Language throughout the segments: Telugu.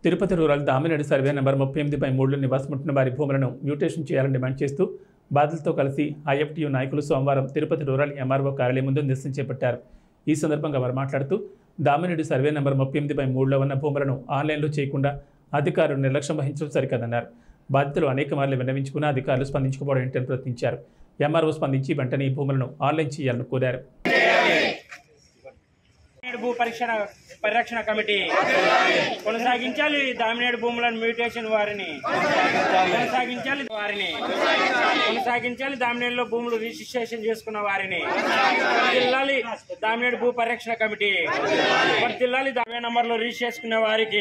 Tirupati rural Damineedu survey number ముప్పై ఎనిమిది బై మూడులో నివాసముంటున్న వారి భూములను మ్యూటేషన్ చేయాలని డిమాండ్ చేస్తూ బాధితులతో కలిసి ఐఎఫ్టీయూ నాయకులు సోమవారం తిరుపతి రూరల్ ఎంఆర్ఓ కార్యాలయం ముందు నిరసన చేపట్టారు ఈ సందర్భంగా వారు మాట్లాడుతూ దామినేడు సర్వే నెంబర్ ముప్పై ఎనిమిది బై మూడులో ఉన్న భూములను ఆన్లైన్లో చేయకుండా అధికారులు నిర్లక్ష్యం వహించడం సరికాదన్నారు బాధితులు అనేక మార్లు విన్నవించుకున్న అధికారులు స్పందించకపోవడం ఏంటని ప్రశ్నించారు ఎంఆర్ఓ స్పందించి వెంటనే ఈ భూములను ఆన్లైన్ చేయాలని కోరారు దామినేడు భూ పరీక్షణ పరిరక్షణ కమిటీ కొనసాగించాలి దామినేడు భూములను మ్యూటేషన్ వారిని కొనసాగించాలి వారిని కొనసాగించాలి దామినేడులో భూములు రిజిస్ట్రేషన్ చేసుకున్న వారిని వర్ధిల్లాలి దామినేడు భూ పరిరక్షణ కమిటీ వర్ధిల్లాలి దామినే నంబర్ లో రిజిస్టర్ చేసుకున్న వారికి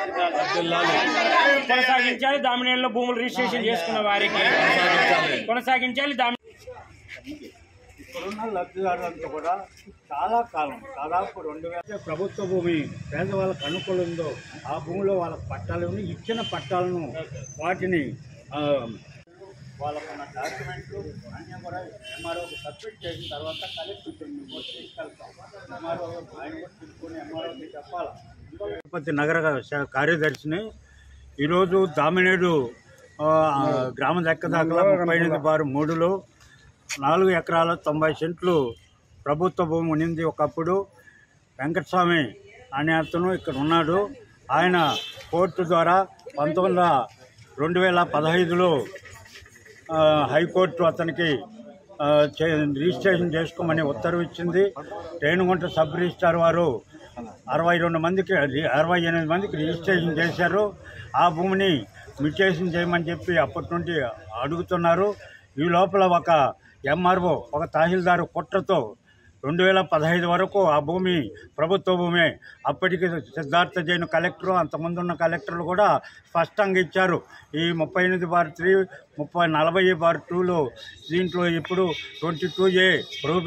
కొనసాగించాలి దామినేడులో భూములు రిజిస్ట్రేషన్ చేసుకున్న వారికి కొనసాగించాలి దామి ఇప్పుడున్న లబ్ధిదారులంతా కూడా చాలా కాలం దాదాపు రెండు వేల ప్రభుత్వ భూమి పేదవాళ్ళకు అనుకూలం ఉందో ఆ భూమిలో వాళ్ళ పట్టాలను ఇచ్చిన పట్టాలను వాటిని ఆ, వాళ్ళకున్న డాక్యుమెంట్లు అన్నీ కూడా ఎంఆర్ఓకి సబ్మిట్ చేసిన తర్వాత కలెక్టర్ తీసుకెళ్తాం ఎంఆర్ఓ ఆయన కూడా తీసుకుని ఎంఆర్ఓకి చెప్పాలి తిరుపతి నగర శా- కార్యదర్శిని ఈరోజు దామినేడు ఆ, గ్రామ దక్కదాకల ముప్పై ఎనిమిది బారు మూడులో నాలుగు ఎకరాల తొంభై సెంట్లు ప్రభుత్వ భూమి ఉన్నింది ఒకప్పుడు వెంకటస్వామి అనే అతను ఇక్కడ ఉన్నాడు ఆయన కోర్టు ద్వారా పంతొమ్మిది వందల రెండు వేల పదహైదులో ఆ, హైకోర్టు అతనికి ఆ, చే- రిజిస్ట్రేషన్ చేసుకోమని ఉత్తర్వు ఇచ్చింది రేణుగుంట సబ్ రిజిస్ట్రార్ వారు అరవై రెండు మందికి అరవై ఎనిమిది మందికి రిజిస్ట్రేషన్ చేశారు ఆ భూమిని మ్యూటేషన్ చేయమని చెప్పి అప్పటి నుండి అడుగుతున్నారు ఈ లోపల ఒక ఎంఆర్ఓ ఒక తహసీల్దారు కుట్రతో రెండు వేల పదహైదు వరకు ఆ భూమి ప్రభుత్వ భూమే అప్పటికి సిద్ధార్థ జైన్ కలెక్టరు అంతకుముందు ఉన్న కలెక్టర్లు కూడా స్పష్టంగా ఇచ్చారు ఈ ముప్పై ఎనిమిది బార్ త్రీ ముప్పై నలభై బార్ టూలో దీంట్లో ఇప్పుడు ట్వంటీ టూ ఏ